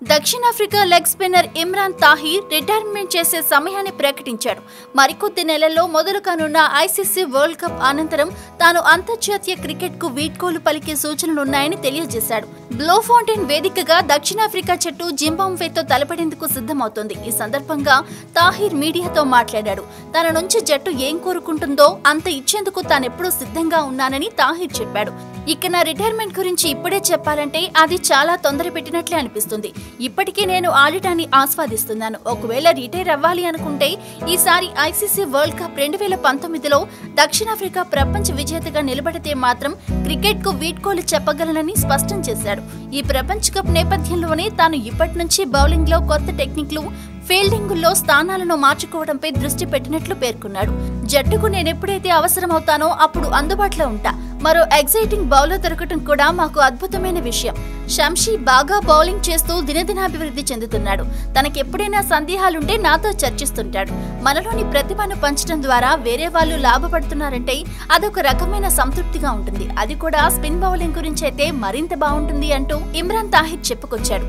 దక్షిణాఫ్రికా leg spinner Imran Tahir retirement చేసే సమయాన్ని ప్రకటించాడు మరికొద్ది నెలల్లో మొదలు కానున్న ఐసీసీ వరల్డ్ కప్ అనంతరం తాను అంతర్జాతీయ క్రికెట్ కు వీడ్కోలు పలికే సూచనలున్నాయని తెలియజేశాడు బ్లో ఫౌంటైన్ వేదికగా దక్షిణాఫ్రికా జట్టు జింబాబ్వేతో తలపడేందుకు సిద్ధమవుతోంది ఈ సందర్భంగా తాహిర్ మీడియాతో మాట్లాడాడు తన నుంచి జట్టు ఏం కోరుకుంటుందో అంత ఇచ్చేందుకు తానెప్పుడూ సిద్ధంగా ఉన్నానని తాహిర్ చెప్పాడు ఇక నా రిటైర్మెంట్ గురించి ఇప్పుడే చెప్పాలంటే అది చాలా తొందర పెట్టినట్లే అనిపిస్తుంది ఇప్పటికే నేను ఆడటాన్ని ఆస్వాదిస్తున్నాను ఒకవేళ రిటైర్ అవ్వాలి అనుకుంటే ఈసారి ఐసీసీ వరల్డ్ కప్ రెండు వేల పంతొమ్మిదిలో దక్షిణాఫ్రికా ప్రపంచ విజేతగా నిలబడితే మాత్రం క్రికెట్ కు వీడ్కోలు చెప్పగలనని స్పష్టం చేశాడు ఈ ప్రపంచ కప్ నేపథ్యంలోనే తాను ఇప్పటి నుంచి బౌలింగ్ లో కొత్త టెక్నిక్లు ఫీల్డింగుల్లో స్థానాలను మార్చుకోవడంపై దృష్టి పెట్టినట్లు పేర్కొన్నాడు జట్టుకు నేనెప్పుడైతే అవసరమవుతానో అప్పుడు అందుబాటులో ఉంటా మరో ఎగ్జైటింగ్ బౌలర్ దొరకటం కూడా మాకు అద్భుతమైన విషయం షంషీ బాగా బౌలింగ్ చేస్తూ దినదినాభివృద్ధి చెందుతున్నాడు తనకెప్పుడైనా సందేహాలుంటే నాతో చర్చిస్తుంటాడు మనలోని ప్రతిభను పంచడం ద్వారా వేరే వాళ్ళు లాభపడుతున్నారంటే అదొక రకమైన సంతృప్తిగా ఉంటుంది అది కూడా స్పిన్ బౌలింగ్ గురించి అయితే మరింత బాగుంటుంది అంటూ ఇమ్రాన్ తాహిర్ చెప్పుకొచ్చాడు